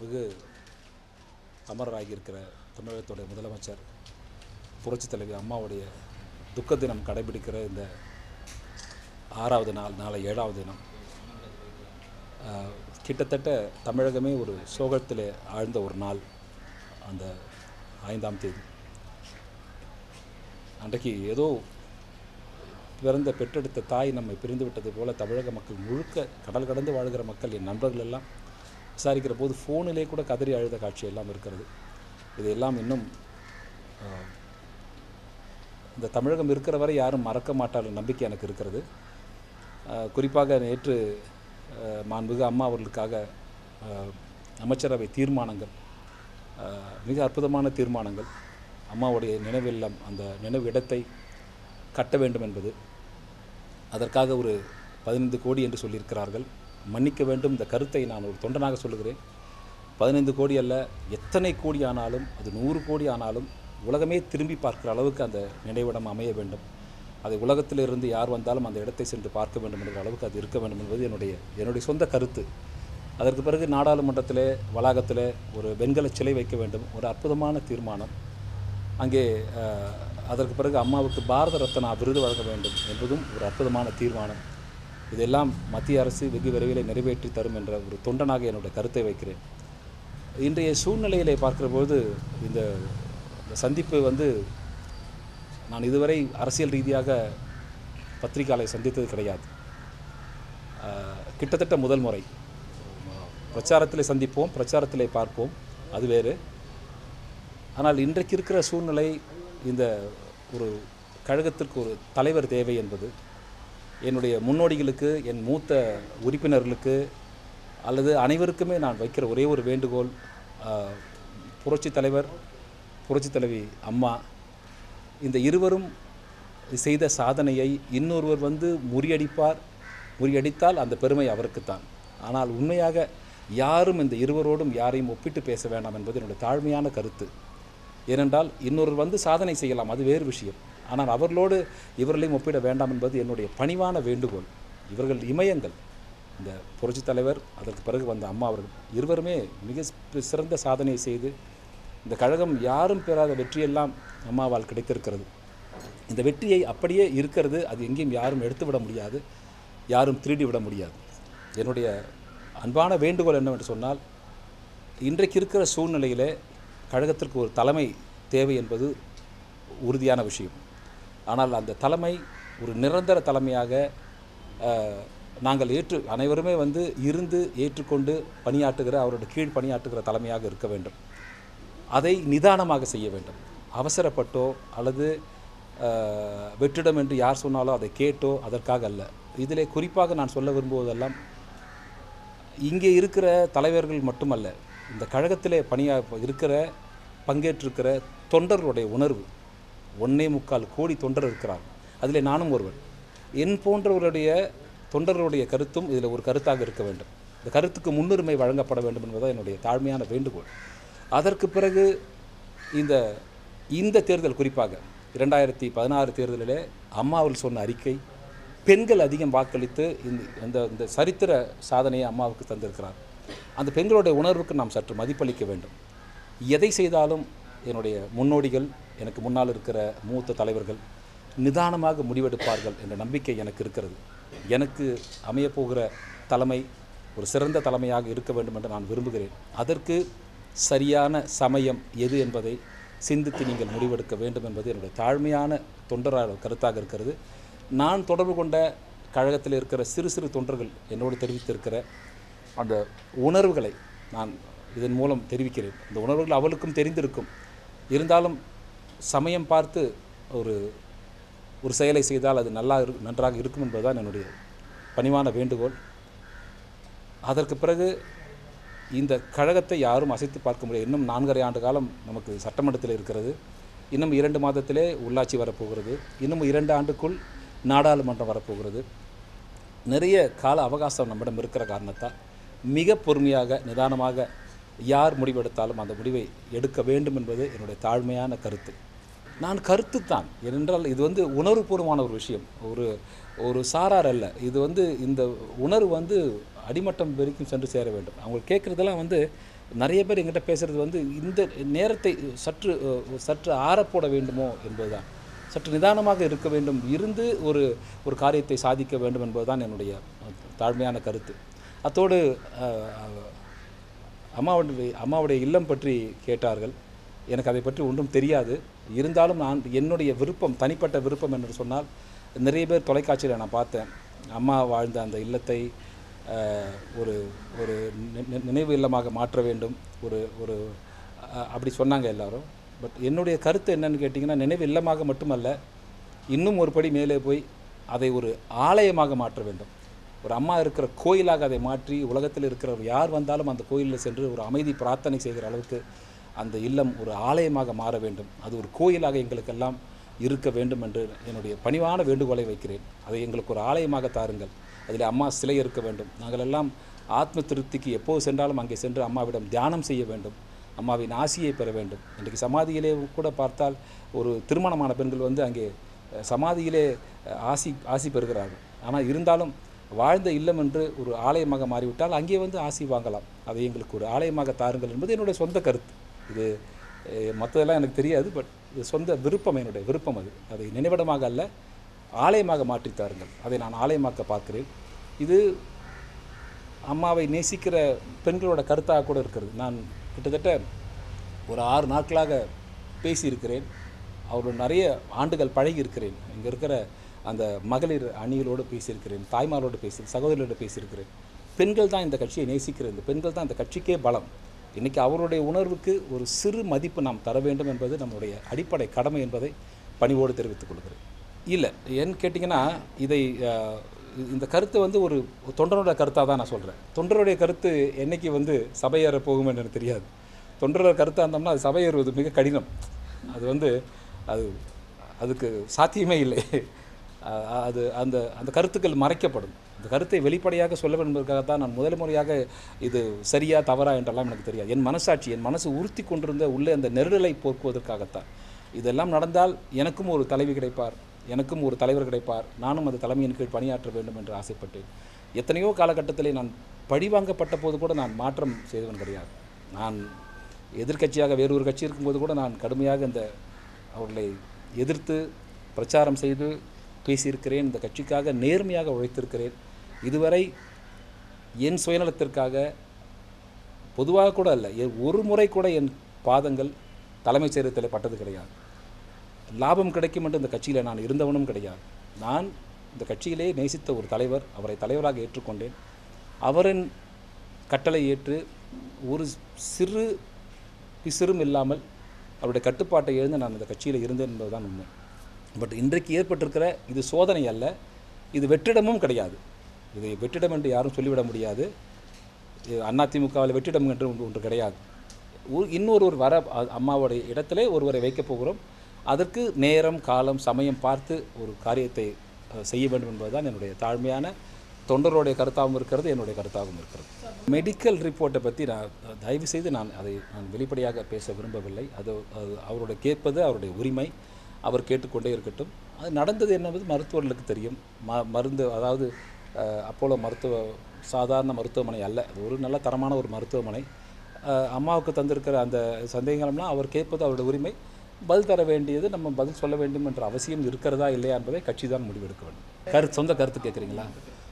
மாண்புமிகு அமரராகியிருக்கிற தமிழகத்துடைய முதலமைச்சர் புரட்சித் தலைவி அம்மாவுடைய துக்க தினம் கடைபிடிக்கிற இந்த ஆறாவது நாள் நாளை ஏழாவது தினம் ஆஹ், கிட்டத்தட்ட தமிழகமே ஒரு சோகத்திலே ஆழ்ந்த ஒரு நாள் அந்த ஐந்தாம் தேதி அன்றைக்கு ஏதோ பிறந்த பெற்றெடுத்த தாய் நம்மை பிரிந்து விட்டது போல தமிழக மக்கள் முழுக்க கடல் கடந்து வாழ்கிற மக்கள் என் நண்பர்கள் எல்லாம் விசாரிக்கிற போது ஃபோனிலே கூட கதறி அழுத காட்சி எல்லாம் இருக்கிறது இதையெல்லாம் இன்னும் ஆஹ், இந்த தமிழகம் இருக்கிற வரை யாரும் மறக்க மாட்டார்கள் நம்பிக்கை எனக்கு இருக்கிறது ஆஹ், குறிப்பாக நேற்று ஆஹ், மாண்புமிகு அம்மா அவர்களுக்காக ஆஹ், அமைச்சரவை தீர்மானங்கள் ஆஹ், மிக அற்புதமான தீர்மானங்கள் அம்மாவுடைய நினைவில்லம் அந்த நினைவு இடத்தை கட்ட வேண்டும் என்பது அதற்காக ஒரு பதினைந்து கோடி என்று சொல்லியிருக்கிறார்கள் மன்னிக்க வேண்டும் இந்த கருத்தை நான் ஒரு தொண்டனாக சொல்லுகிறேன் பதினைந்து கோடி அல்ல எத்தனை கோடி ஆனாலும் அது நூறு கோடி ஆனாலும் உலகமே திரும்பி பார்க்கிற அளவுக்கு அந்த நினைவிடம் அமைய வேண்டும் அதை உலகத்திலிருந்து யார் வந்தாலும் அந்த இடத்தை சென்று பார்க்க வேண்டும் என்ற அளவுக்கு அது இருக்க வேண்டும் என்பது என்னுடைய என்னுடைய சொந்த கருத்து அதற்கு பிறகு நாடாளுமன்றத்திலே வளாகத்திலே ஒரு வெண்கல சிலை வைக்க வேண்டும் ஒரு அற்புதமான தீர்மானம் அங்கே அஹ், அதற்கு பிறகு அம்மாவுக்கு பாரத ரத்னா விருது வழங்க வேண்டும் என்பதும் ஒரு அற்புதமான தீர்மானம் இதெல்லாம் மத்திய அரசு வெகு விரைவில் நிறைவேற்றி தரும் என்ற ஒரு தொண்டனாக என்னுடைய கருத்தை வைக்கிறேன் இன்றைய சூழ்நிலையிலே பார்க்கிறபோது இந்த இந்த சந்திப்பு வந்து நான் இதுவரை அரசியல் ரீதியாக பத்திரிகையாளரை சந்தித்தது கிடையாது அஹ், கிட்டத்தட்ட முதல் முறை பிரச்சாரத்திலே சந்திப்போம் பிரச்சாரத்திலே பார்ப்போம் அது வேறு ஆனால் இன்றைக்கு இருக்கிற சூழ்நிலை இந்த ஒரு கழகத்திற்கு ஒரு தலைவர் தேவை என்பது என்னுடைய முன்னோடிகளுக்கு என் மூத்த உறுப்பினர்களுக்கு அல்லது அனைவருக்குமே நான் வைக்கிற ஒரே ஒரு வேண்டுகோள் ஆஹ், புரட்சித் தலைவர் புரட்சித் தலைவி அம்மா இந்த இருவரும் செய்த சாதனையை இன்னொருவர் வந்து முறியடிப்பார் முறியடித்தால் அந்த பெருமை அவருக்குத்தான் ஆனால் உண்மையாக யாரும் இந்த இருவரோடும் யாரையும் ஒப்பிட்டு பேச வேண்டாம் என்பது என்னுடைய தாழ்மையான கருத்து ஏனென்றால் இன்னொருவர் வந்து சாதனை செய்யலாம் அது வேறு விஷயம் ஆனால் அவர்களோடு இவர்களையும் ஒப்பிட வேண்டாம் என்பது என்னுடைய பணிவான வேண்டுகோள் இவர்கள் இமயங்கள் இந்த புரட்சித் தலைவர் அதற்கு பிறகு வந்த அம்மா அவர்கள் இருவருமே மிக சி- சிறந்த சாதனை செய்து இந்த கழகம் யாரும் பெறாத வெற்றியெல்லாம் அம்மாவால் கிடைத்திருக்கிறது இந்த வெற்றியை அப்படியே இருக்கிறது அது எங்கேயும் யாரும் எடுத்து விட முடியாது யாரும் திருடி விட முடியாது என்னுடைய அன்பான வேண்டுகோள் என்னவென்று சொன்னால் இன்றைக்கு இருக்கிற சூழ்நிலையிலே கழகத்திற்கு ஒரு தலைமை தேவை என்பது உறுதியான விஷயம் ஆனால் அந்த தலைமை ஒரு நிரந்தர தலைமையாக அஹ், நாங்கள் ஏற்று அனைவருமே வந்து இருந்து ஏற்றுக்கொண்டு பணியாற்றுகிற அவருடைய கீழ் பணியாற்றுகிற தலைமையாக இருக்க வேண்டும் அதை நிதானமாக செய்ய வேண்டும் அவசரப்பட்டோ அல்லது அஹ், வெற்றிடம் என்று யார் சொன்னாலோ அதை கேட்டோ அதற்காக அல்ல இதிலே குறிப்பாக நான் சொல்ல விரும்புவதெல்லாம் இங்கே இருக்கிற தலைவர்கள் மட்டுமல்ல இந்த கழகத்திலே பணியா இருக்கிற பங்கேற்றிருக்கிற தொண்டர்களுடைய உணர்வு ஒன்னே முக்கால் கோடி தொண்டர் இருக்கிறார் அதில் நானும் ஒருவன் என் போன்றவர்களுடைய தொண்டர்களுடைய கருத்தும் இதில் ஒரு கருத்தாக இருக்க வேண்டும் இந்த கருத்துக்கு முன்னுரிமை வழங்கப்பட வேண்டும் என்பதுதான் என்னுடைய தாழ்மையான வேண்டுகோள் அதற்கு பிறகு இந்த இந்த தேர்தல் குறிப்பாக இரண்டாயிரத்தி பதினாறு தேர்தலிலே அம்மா அவர்கள் சொன்ன அறிக்கை பெண்கள் அதிகம் வாக்களித்து இந்த இந்த இந்த சரித்திர சாதனையை அம்மாவுக்கு தந்திருக்கிறார் அந்த பெண்களுடைய உணர்வுக்கு நாம் சற்று மதிப்பளிக்க வேண்டும் எதை செய்தாலும் என்னுடைய முன்னோடிகள் எனக்கு முன்னால் இருக்கிற மூத்த தலைவர்கள் நிதானமாக முடிவெடுப்பார்கள் என்ற நம்பிக்கை எனக்கு இருக்கிறது எனக்கு அமையப்போகிற தலைமை ஒரு சிறந்த தலைமையாக இருக்க வேண்டும் என்று நான் விரும்புகிறேன் அதற்கு சரியான சமயம் எது என்பதை சிந்தித்து நீங்கள் முடிவெடுக்க வேண்டும் என்பது என்னுடைய தாழ்மையான தொண்டராக கருத்தாக இருக்கிறது நான் தொடர்பு கொண்ட கழகத்தில் இருக்கிற சிறு சிறு தொண்டர்கள் என்னோடு தெரிவித்திருக்கிற அந்த உணர்வுகளை நான் இதன் மூலம் தெரிவிக்கிறேன் இந்த உணர்வுகள் அவளுக்கும் தெரிந்திருக்கும் இருந்தாலும் சமயம் பார்த்து ஒரு ஒரு செயலை செய்தால் அது நல்லா இரு நன்றாக இருக்கும் என்பதுதான் என்னுடைய பணிவான வேண்டுகோள் அதற்கு பிறகு இந்த கழகத்தை யாரும் அசைத்து பார்க்க முடியாது இன்னும் நான்கரை ஆண்டு காலம் நமக்கு சட்டமன்றத்தில் இருக்கிறது இன்னும் இரண்டு மாதத்திலே உள்ளாட்சி வரப்போகிறது இன்னும் இரண்டு ஆண்டுக்குள் நாடாளுமன்றம் வரப்போகிறது நிறைய கால அவகாசம் நம்மிடம் இருக்கிற காரணத்தால் மிக பொறுமையாக நிதானமாக யார் முடிவெடுத்தாலும் அந்த முடிவை எடுக்க வேண்டும் என்பது என்னுடைய தாழ்மையான கருத்து நான் கருத்து தான் ஏனென்றால் இது வந்து உணர்வுபூர்வமான ஒரு விஷயம் ஒரு ஒரு சாரார் அல்ல இது வந்து இந்த உணர்வு வந்து அடிமட்டம் வரைக்கும் சென்று சேர வேண்டும் அவங்க கேட்குறதெல்லாம் வந்து நிறைய பேர் எங்கிட்ட பேசுகிறது வந்து இந்த நேரத்தை சற்று அஹ், சற்று ஆறப்போட வேண்டுமோ என்பதுதான் சற்று நிதானமாக இருக்க வேண்டும் இருந்து ஒரு ஒரு காரியத்தை சாதிக்க வேண்டும் என்பதுதான் என்னுடைய அஹ், தாழ்மையான கருத்து அத்தோடு அஹ், அஹ், அம்மாவுடைய அம்மாவுடைய இல்லம் பற்றி கேட்டார்கள் எனக்கு அதை பற்றி ஒன்றும் தெரியாது இருந்தாலும் நான் என்னுடைய விருப்பம் தனிப்பட்ட விருப்பம் என்று சொன்னால் நிறைய பேர் தொலைக்காட்சியில் நான் பார்த்தேன் அம்மா வாழ்ந்த அந்த இல்லத்தை அஹ், ஒரு ஒரு நி- நி- நினைவு இல்லமாக மாற்ற வேண்டும் ஒரு ஒரு அஹ், அப்படி சொன்னாங்க எல்லாரும் பட் என்னுடைய கருத்து என்னன்னு கேட்டிங்கன்னா நினைவு இல்லமாக மட்டுமல்ல இன்னும் ஒரு படி மேலே போய் அதை ஒரு ஆலயமாக மாற்ற வேண்டும் ஒரு அம்மா இருக்கிற கோயிலாக அதை மாற்றி உலகத்தில் இருக்கிறவர் யார் வந்தாலும் அந்த கோயிலில் சென்று ஒரு அமைதி பிரார்த்தனை செய்கிற அளவுக்கு அந்த இல்லம் ஒரு ஆலயமாக மாற வேண்டும் அது ஒரு கோயிலாக எங்களுக்கெல்லாம் இருக்க வேண்டும் என்று என்னுடைய பணிவான வேண்டுகோளை வைக்கிறேன் அதை எங்களுக்கு ஒரு ஆலயமாக தாருங்கள் அதில் அம்மா சிலை இருக்க வேண்டும் நாங்கள் எல்லாம் ஆத்ம திருப்திக்கு எப்போது சென்றாலும் அங்கே சென்று அம்மாவிடம் தியானம் செய்ய வேண்டும் அம்மாவின் ஆசியை பெற வேண்டும் இன்றைக்கு சமாதியிலே கூட பார்த்தால் ஒரு திருமணமான பெண்கள் வந்து அங்கே அஹ், சமாதியிலே அஹ், ஆசி ஆசி பெறுகிறார்கள் ஆனால் இருந்தாலும் வாழ்ந்த இல்லம் என்று ஒரு ஆலயமாக மாறிவிட்டால் அங்கே வந்து ஆசி வாங்கலாம் அதை எங்களுக்கு ஒரு ஆலயமாக தாருங்கள் என்பது என்னுடைய சொந்த கருத்து இது அஹ், மற்றதெல்லாம் எனக்கு தெரியாது பட் இது சொந்த விருப்பம் என்னுடைய விருப்பம் அது அதை நினைவிடமாக அல்ல ஆலயமாக மாற்றித் தாருங்கள் அதை நான் ஆலயமாக்க பார்க்கிறேன் இது அம்மாவை நேசிக்கிற பெண்களோட கருத்தாக கூட இருக்கிறது நான் கிட்டத்தட்ட ஒரு ஆறு நாட்களாக பேசியிருக்கிறேன் அவரோட நிறைய ஆண்டுகள் பழகி இருக்கிறேன் இங்கே இருக்கிற அந்த மகளிர் அணிகளோடு பேசியிருக்கிறேன் தாய்மாரோடு பேசி சகோதரிகளோடு பேசியிருக்கிறேன் பெண்கள் தான் இந்த கட்சியை நேசிக்கிற இந்த பெண்கள் தான் இந்த கட்சிக்கே பலம் இன்றைக்கி அவருடைய உணர்வுக்கு ஒரு சிறு மதிப்பு நாம் தர வேண்டும் என்பது நம்முடைய அடிப்படை கடமை என்பதை பணிவோடு தெரிவித்துக் கொள்கிறேன் இல்லை ஏன்னு கேட்டிங்கன்னா இதை அஹ், இந்த கருத்து வந்து ஒரு தொண்டரோட கருத்தாக தான் நான் சொல்கிறேன் தொண்டருடைய கருத்து என்னைக்கு வந்து சபையேற போகும் என்று எனக்கு தெரியாது தொண்டரோட கருத்தாக இருந்தோம்னா அது சபையேறுவது மிக கடினம் அது வந்து அது அதுக்கு சாத்தியமே இல்லை அ- அது அந்த அந்த கருத்துக்கள் மறைக்கப்படும் அந்த கருத்தை வெளிப்படையாக சொல்ல வேண்டும் என்பதற்காகத்தான் நான் முதல் முறையாக இது சரியா தவறா என்றெல்லாம் எனக்கு தெரியாது என் மனசாட்சி என் மனசு உறுத்தி கொண்டிருந்த உள்ளே அந்த நெருடலை போக்குவதற்காகத்தான் இதெல்லாம் நடந்தால் எனக்கும் ஒரு தலைவி கிடைப்பார் எனக்கும் ஒரு தலைவர் கிடைப்பார் நானும் அந்த தலைமையின் கீழ் பணியாற்ற வேண்டும் என்று ஆசைப்பட்டேன் எத்தனையோ காலகட்டத்திலே நான் பழிவாங்கப்பட்ட போது கூட நான் மாற்றம் செய்தவன் கிடையாது நான் எதிர்க்கட்சியாக வேறு ஒரு கட்சி இருக்கும்போது கூட நான் கடுமையாக இந்த அவர்களை எதிர்த்து பிரச்சாரம் செய்து பேசியிருக்கிறேன் இந்த கட்சிக்காக நேர்மையாக உழைத்திருக்கிறேன் இதுவரை என் சுயநலத்திற்காக பொதுவாக கூட அல்ல எ- ஒரு முறை கூட என் பாதங்கள் தலைமைச் செயலகத்தில் பட்டது கிடையாது லாபம் கிடைக்கும் என்று இந்த கட்சியில் நான் இருந்தவனும் கிடையாது நான் இந்த கட்சியிலே நேசித்த ஒரு தலைவர் அவரை தலைவராக ஏற்றுக்கொண்டேன் அவரின் கட்டளை ஏற்று ஒரு சிறு பிசிறும் இல்லாமல் அவருடைய கட்டுப்பாட்டை எழுந்து நான் இந்த கட்சியில் இருந்தேன் என்பதுதான் உண்மை பட் இன்றைக்கு ஏற்பட்டிருக்கிற இது சோதனை அல்ல இது வெற்றிடமும் கிடையாது இது வெற்றிடம் என்று யாரும் சொல்லிவிட முடியாது அதிமுகவில் வெற்றிடம் என்று ஒன்று ஒன்று கிடையாது ஒரு இன்னொரு ஒரு வர அ- அம்மாவுடைய இடத்திலே ஒருவரை வைக்கப் போகிறோம் அதற்கு நேரம் காலம் சமயம் பார்த்து ஒரு காரியத்தை அஹ், செய்ய வேண்டும் என்பதுதான் என்னுடைய தாழ்மையான தொண்டருடைய கருத்தாகவும் இருக்கிறது என்னுடைய கருத்தாகவும் இருக்கிறது மெடிக்கல் ரிப்போர்ட்டை பற்றி நான் தயவு செய்து நான் அதை நான் வெளிப்படையாக பேச விரும்பவில்லை அது அது அவருடைய கேட்பது அவருடைய உரிமை அவர் கேட்டுக்கொண்டே இருக்கட்டும் அது நடந்தது என்பது மருத்துவர்களுக்கு தெரியும் ம மருந்து அதாவது அஹ், அப்போலோ மருத்துவ சாதாரண மருத்துவமனை அல்ல அது ஒரு நல்ல தரமான ஒரு மருத்துவமனை அஹ், அம்மாவுக்கு தந்திருக்கிற அந்த சந்தேகங்கள்லாம் அவர் கேட்பது அவருடைய உரிமை பதில் தர வேண்டியது நம்ம பதில் சொல்ல வேண்டும் என்ற அவசியம் இருக்கிறதா இல்லையா என்பதை கட்சி தான் முடிவெடுக்க வேண்டும் கருத்து சொந்த கருத்து கேட்குறீங்களா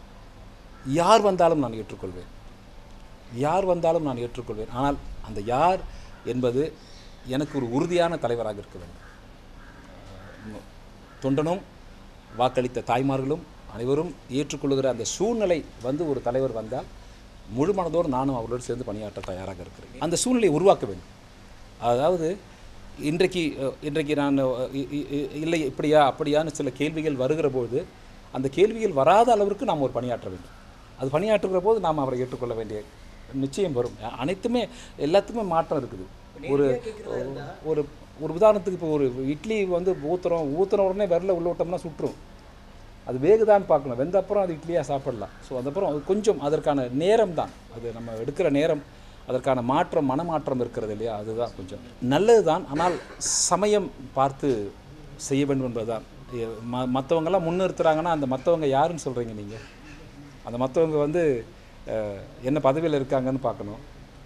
யார் வந்தாலும் நான் ஏற்றுக்கொள்வேன் யார் வந்தாலும் நான் ஏற்றுக்கொள்வேன் ஆனால் அந்த யார் என்பது எனக்கு ஒரு உறுதியான தலைவராக இருக்க வேண்டும் அஹ் தொண்டனும் வாக்களித்த தாய்மார்களும் அனைவரும் ஏற்றுக்கொள்ளுகிற அந்த சூழ்நிலை வந்து ஒரு தலைவர் வந்தால் முழு மனதோடு நானும் அவர்களோடு சேர்ந்து பணியாற்ற தயாராக இருக்கிறேன் அந்த சூழ்நிலையை உருவாக்க வேண்டும் அதாவது இன்றைக்கு அஹ், இன்றைக்கு நான் அஹ், இ- இ- இ- இல்லை இப்படியா அப்படியான்னு சில கேள்விகள் வருகிற போது அந்த கேள்விகள் வராத அளவிற்கு நாம் ஒரு பணியாற்ற வேண்டும் அது பணியாற்றுகிற போது நாம் அவரை ஏற்றுக்கொள்ள வேண்டிய நிச்சயம் வரும் அ- அனைத்துமே எல்லாத்துக்குமே மாற்றம் இருக்குது ஒரு ஒரு ஒரு உதாரணத்துக்கு இப்போ ஒரு இட்லி வந்து ஊற்றுறோம் ஊற்றுன உடனே விரல உள்ள விட்டோம்னா சுற்றும் அது வேகுதான்னு பார்க்கணும் வெந்த அப்புறம் அது இட்லியாக சாப்பிடலாம் ஸோ அதுக்கப்புறம் அது கொஞ்சம் அதற்கான நேரம் தான் அது நம்ம எடுக்கிற நேரம் அதற்கான மாற்றம் மனமாற்றம் இருக்கிறது இல்லையா அதுதான் கொஞ்சம் நல்லது தான் ஆனால் சமயம் பார்த்து செய்ய வேண்டும் என்பதுதான் எ- ம மற்றவங்கெல்லாம் முன்னிறுத்துறாங்கன்னா அந்த மற்றவங்க யாருன்னு சொல்கிறீங்க நீங்கள் அந்த மற்றவங்க வந்து அஹ், என்ன பதவியில் இருக்காங்கன்னு பார்க்கணும்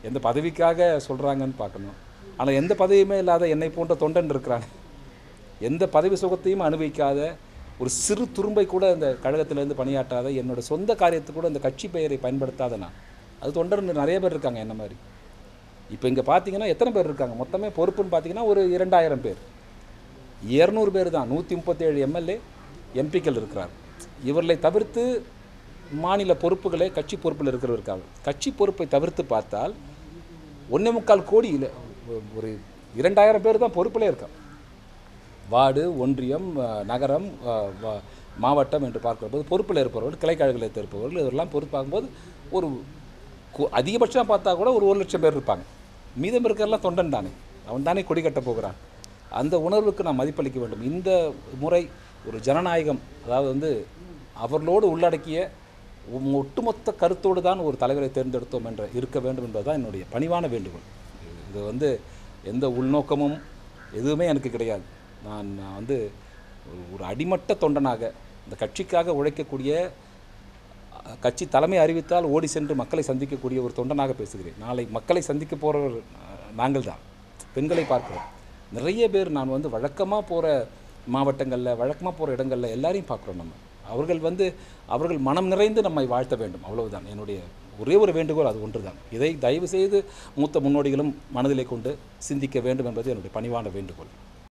எந்த பதவிக்காக சொல்கிறாங்கன்னு பார்க்கணும் ஆனால் எந்த பதவியுமே இல்லாத என்னை போன்ற தொண்டன் இருக்கிறாங்க எந்த பதவி சுகத்தையும் அனுபவிக்காத ஒரு சிறு துரும்பை கூட இந்த கழகத்திலேருந்து பணியாற்றாத என்னோட சொந்த காரியத்துக்கு கூட இந்த கட்சி பெயரை பயன்படுத்தாத நான் அது தொண்டர் நிறைய பேர் இருக்காங்க என்ன மாதிரி இப்போ இங்கே பார்த்தீங்கன்னா எத்தனை பேர் இருக்காங்க மொத்தமே பொறுப்புன்னு பார்த்தீங்கன்னா ஒரு இரண்டாயிரம் பேர் இரநூறு பேர் தான் நூற்றி முப்பத்தேழு எம்எல்ஏ எம்பிக்கள் இருக்கிறார் இவர்களை தவிர்த்து மாநில பொறுப்புகளே கட்சி பொறுப்பில் இருக்கிறவர் இருக்காங்க கட்சி பொறுப்பை தவிர்த்து பார்த்தால் ஒன்றே முக்கால் கோடி இல்லை ஒரு இரண்டாயிரம் பேர் தான் பொறுப்பிலே இருக்காங்க வார்டு ஒன்றியம் அஹ், நகரம் அஹ், வ- மாவட்டம் என்று பார்க்கிற போது பொறுப்பில் இருப்பவர்கள் கிளைக்கழகத்தில் இருப்பவர்கள் இதெல்லாம் பொறுப்பாகும்போது ஒரு கு- அதிகபட்சம் பார்த்தா கூட ஒரு ஒரு லட்சம் பேர் இருப்பாங்க மீதம் இருக்கிறதெல்லாம் தொண்டன் தானே அவன் தானே கொடி கட்ட போகிறான் அந்த உணர்வுக்கு நாம் மதிப்பளிக்க வேண்டும் இந்த முறை ஒரு ஜனநாயகம் அதாவது வந்து அவர்களோடு உள்ளடக்கிய ஒ- ஒட்டுமொத்த கருத்தோடு தான் ஒரு தலைவரை தேர்ந்தெடுத்தோம் என்ற இருக்க வேண்டும் என்பதுதான் என்னுடைய பணிவான வேண்டுகோள் இது வந்து எந்த உள்நோக்கமும் எதுவுமே எனக்கு கிடையாது நான் நான் வந்து ஒரு- ஒரு அடிமட்ட தொண்டனாக இந்த கட்சிக்காக உழைக்கக்கூடிய அஹ், கட்சி தலைமை அறிவித்தால் ஓடி சென்று மக்களை சந்திக்கக்கூடிய ஒரு தொண்டனாக பேசுகிறேன் நாளை மக்களை சந்திக்க போகிறவர் நாங்கள் தான் பெண்களை பார்க்கிறோம் நிறைய பேர் நான் வந்து வழக்கமாக போகிற மாவட்டங்களில் வழக்கமாக போகிற இடங்களில் எல்லாரையும் பார்க்குறோம் நம்ம அவர்கள் வந்து அவர்கள் மனம் நிறைந்து நம்மை வாழ்த்த வேண்டும் அவ்வளவுதான் என்னுடைய ஒரே ஒரு வேண்டுகோள் அது ஒன்றுதான் இதை தயவு செய்து மூத்த முன்னோடிகளும் மனதிலே கொண்டு சிந்திக்க வேண்டும் என்பது என்னுடைய பணிவான வேண்டுகோள்